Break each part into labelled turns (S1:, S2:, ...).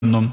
S1: എന്നും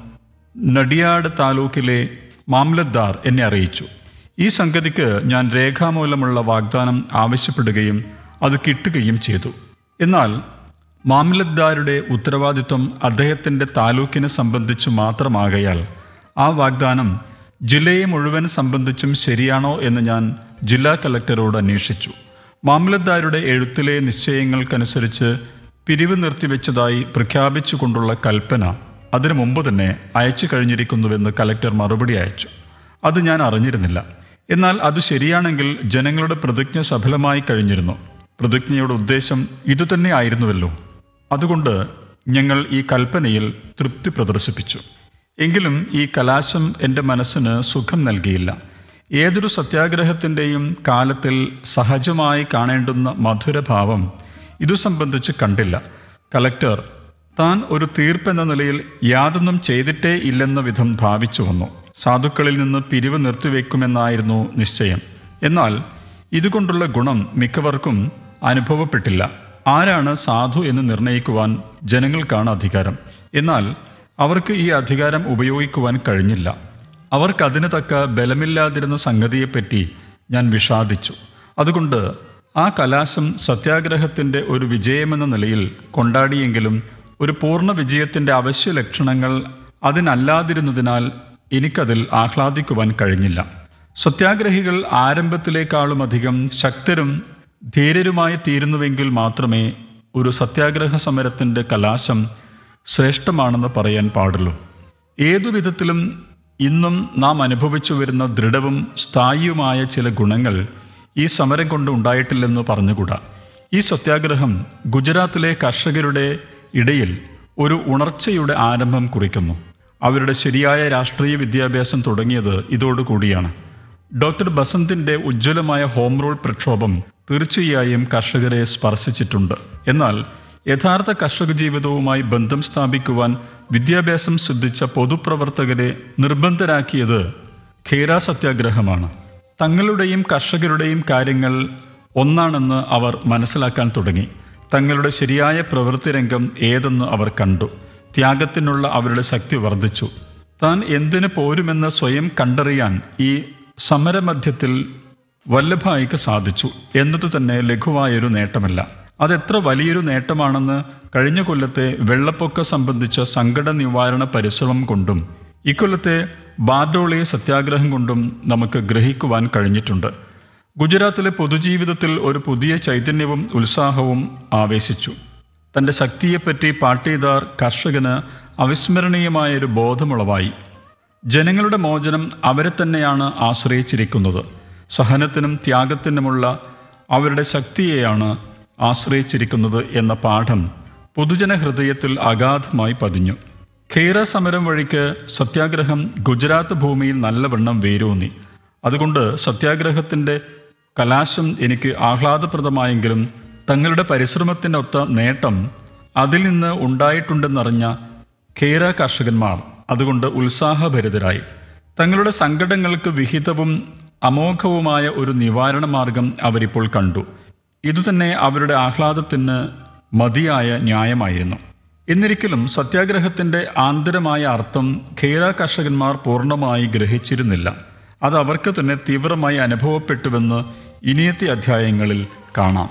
S1: നടിയാട് താലൂക്കിലെ മാംലദ്ദാർ എന്നെ അറിയിച്ചു ഈ സംഗതിക്ക് ഞാൻ രേഖാമൂലമുള്ള വാഗ്ദാനം ആവശ്യപ്പെടുകയും അത് കിട്ടുകയും ചെയ്തു എന്നാൽ മാംലദ്ദാരുടെ ഉത്തരവാദിത്വം അദ്ദേഹത്തിൻ്റെ താലൂക്കിനെ സംബന്ധിച്ചു മാത്രമാകയാൽ ആ വാഗ്ദാനം ജില്ലയെ മുഴുവൻ സംബന്ധിച്ചും ശരിയാണോ എന്ന് ഞാൻ ജില്ലാ കലക്ടറോട് അന്വേഷിച്ചു മാംലദ്ദാരുടെ എഴുത്തിലെ നിശ്ചയങ്ങൾക്കനുസരിച്ച് പിരിവ് നിർത്തിവെച്ചതായി പ്രഖ്യാപിച്ചുകൊണ്ടുള്ള കൽപ്പന അതിനു മുമ്പ് തന്നെ അയച്ചു കഴിഞ്ഞിരിക്കുന്നുവെന്ന് കലക്ടർ മറുപടി അയച്ചു അത് ഞാൻ അറിഞ്ഞിരുന്നില്ല എന്നാൽ അത് ശരിയാണെങ്കിൽ ജനങ്ങളുടെ പ്രതിജ്ഞ സഫലമായി കഴിഞ്ഞിരുന്നു പ്രതിജ്ഞയുടെ ഉദ്ദേശം ഇതുതന്നെ ആയിരുന്നുവല്ലോ അതുകൊണ്ട് ഞങ്ങൾ ഈ കൽപ്പനയിൽ തൃപ്തി പ്രദർശിപ്പിച്ചു എങ്കിലും ഈ കലാശം എൻ്റെ മനസ്സിന് സുഖം നൽകിയില്ല ഏതൊരു സത്യാഗ്രഹത്തിൻ്റെയും കാലത്തിൽ സഹജമായി കാണേണ്ടുന്ന മധുരഭാവം ഇതു സംബന്ധിച്ച് കണ്ടില്ല കലക്ടർ താൻ ഒരു തീർപ്പെന്ന നിലയിൽ യാതൊന്നും ചെയ്തിട്ടേ ഇല്ലെന്ന വിധം ഭാവിച്ചു വന്നു സാധുക്കളിൽ നിന്ന് പിരിവ് നിർത്തിവെക്കുമെന്നായിരുന്നു നിശ്ചയം എന്നാൽ ഇതുകൊണ്ടുള്ള ഗുണം മിക്കവർക്കും അനുഭവപ്പെട്ടില്ല ആരാണ് സാധു എന്ന് നിർണയിക്കുവാൻ ജനങ്ങൾക്കാണ് അധികാരം എന്നാൽ അവർക്ക് ഈ അധികാരം ഉപയോഗിക്കുവാൻ കഴിഞ്ഞില്ല അവർക്കതിന് തക്ക ബലമില്ലാതിരുന്ന സംഗതിയെപ്പറ്റി ഞാൻ വിഷാദിച്ചു അതുകൊണ്ട് ആ കലാശം സത്യാഗ്രഹത്തിൻ്റെ ഒരു വിജയമെന്ന നിലയിൽ കൊണ്ടാടിയെങ്കിലും ഒരു പൂർണ്ണ വിജയത്തിൻ്റെ അവശ്യ ലക്ഷണങ്ങൾ അതിനല്ലാതിരുന്നതിനാൽ എനിക്കതിൽ ആഹ്ലാദിക്കുവാൻ കഴിഞ്ഞില്ല സത്യാഗ്രഹികൾ ആരംഭത്തിലേക്കാളുമധികം ശക്തരും ധീരരുമായി തീരുന്നുവെങ്കിൽ മാത്രമേ ഒരു സത്യാഗ്രഹ സമരത്തിൻ്റെ കലാശം ശ്രേഷ്ഠമാണെന്ന് പറയാൻ പാടുള്ളൂ ഏതു വിധത്തിലും ഇന്നും നാം അനുഭവിച്ചു വരുന്ന ദൃഢവും സ്ഥായിയുമായ ചില ഗുണങ്ങൾ ഈ സമരം കൊണ്ട് ഉണ്ടായിട്ടില്ലെന്ന് പറഞ്ഞുകൂടാ ഈ സത്യാഗ്രഹം ഗുജറാത്തിലെ കർഷകരുടെ ഇടയിൽ ഒരു ഉണർച്ചയുടെ ആരംഭം കുറിക്കുന്നു അവരുടെ ശരിയായ രാഷ്ട്രീയ വിദ്യാഭ്യാസം തുടങ്ങിയത് ഇതോടുകൂടിയാണ് ഡോക്ടർ ബസന്തിന്റെ ഉജ്ജ്വലമായ ഹോം റൂൾ പ്രക്ഷോഭം തീർച്ചയായും കർഷകരെ സ്പർശിച്ചിട്ടുണ്ട് എന്നാൽ യഥാർത്ഥ കർഷക ജീവിതവുമായി ബന്ധം സ്ഥാപിക്കുവാൻ വിദ്യാഭ്യാസം സിദ്ധിച്ച പൊതുപ്രവർത്തകരെ നിർബന്ധരാക്കിയത് ഖേര സത്യാഗ്രഹമാണ് തങ്ങളുടെയും കർഷകരുടെയും കാര്യങ്ങൾ ഒന്നാണെന്ന് അവർ മനസ്സിലാക്കാൻ തുടങ്ങി തങ്ങളുടെ ശരിയായ പ്രവൃത്തി രംഗം ഏതെന്ന് അവർ കണ്ടു ത്യാഗത്തിനുള്ള അവരുടെ ശക്തി വർദ്ധിച്ചു താൻ എന്തിനു പോരുമെന്ന് സ്വയം കണ്ടറിയാൻ ഈ സമരമധ്യത്തിൽ വല്ലഭായിക്ക് സാധിച്ചു എന്നത് തന്നെ ലഘുവായൊരു നേട്ടമല്ല അതെത്ര വലിയൊരു നേട്ടമാണെന്ന് കഴിഞ്ഞ കൊല്ലത്തെ വെള്ളപ്പൊക്ക സംബന്ധിച്ച സങ്കട നിവാരണ പരിശ്രമം കൊണ്ടും ഇക്കൊല്ലത്തെ ബാർഡോളി സത്യാഗ്രഹം കൊണ്ടും നമുക്ക് ഗ്രഹിക്കുവാൻ കഴിഞ്ഞിട്ടുണ്ട് ഗുജറാത്തിലെ പൊതുജീവിതത്തിൽ ഒരു പുതിയ ചൈതന്യവും ഉത്സാഹവും ആവേശിച്ചു തൻ്റെ ശക്തിയെപ്പറ്റി പാട്ടീദാർ കർഷകന് അവിസ്മരണീയമായൊരു ബോധമുളവായി ജനങ്ങളുടെ മോചനം അവരെ തന്നെയാണ് ആശ്രയിച്ചിരിക്കുന്നത് സഹനത്തിനും ത്യാഗത്തിനുമുള്ള അവരുടെ ശക്തിയെയാണ് ആശ്രയിച്ചിരിക്കുന്നത് എന്ന പാഠം പൊതുജന ഹൃദയത്തിൽ അഗാധമായി പതിഞ്ഞു ഖേറ സമരം വഴിക്ക് സത്യാഗ്രഹം ഗുജറാത്ത് ഭൂമിയിൽ നല്ലവണ്ണം വേരൂന്നി അതുകൊണ്ട് സത്യാഗ്രഹത്തിൻ്റെ കലാശം എനിക്ക് ആഹ്ലാദപ്രദമായെങ്കിലും തങ്ങളുടെ പരിശ്രമത്തിനൊത്ത നേട്ടം അതിൽ നിന്ന് ഉണ്ടായിട്ടുണ്ടെന്നറിഞ്ഞ ഖേര കർഷകന്മാർ അതുകൊണ്ട് ഉത്സാഹഭരിതരായി തങ്ങളുടെ സങ്കടങ്ങൾക്ക് വിഹിതവും അമോഘവുമായ ഒരു നിവാരണ മാർഗം അവരിപ്പോൾ കണ്ടു ഇതുതന്നെ അവരുടെ ആഹ്ലാദത്തിന് മതിയായ ന്യായമായിരുന്നു എന്നിരിക്കലും സത്യാഗ്രഹത്തിൻ്റെ ആന്തരമായ അർത്ഥം ഖേര കർഷകന്മാർ പൂർണ്ണമായി ഗ്രഹിച്ചിരുന്നില്ല അത് അവർക്ക് തന്നെ തീവ്രമായി അനുഭവപ്പെട്ടുവെന്ന് ഇനിയത്തെ അധ്യായങ്ങളിൽ കാണാം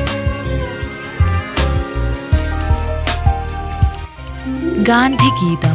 S2: ഗാന്ധിഗീതം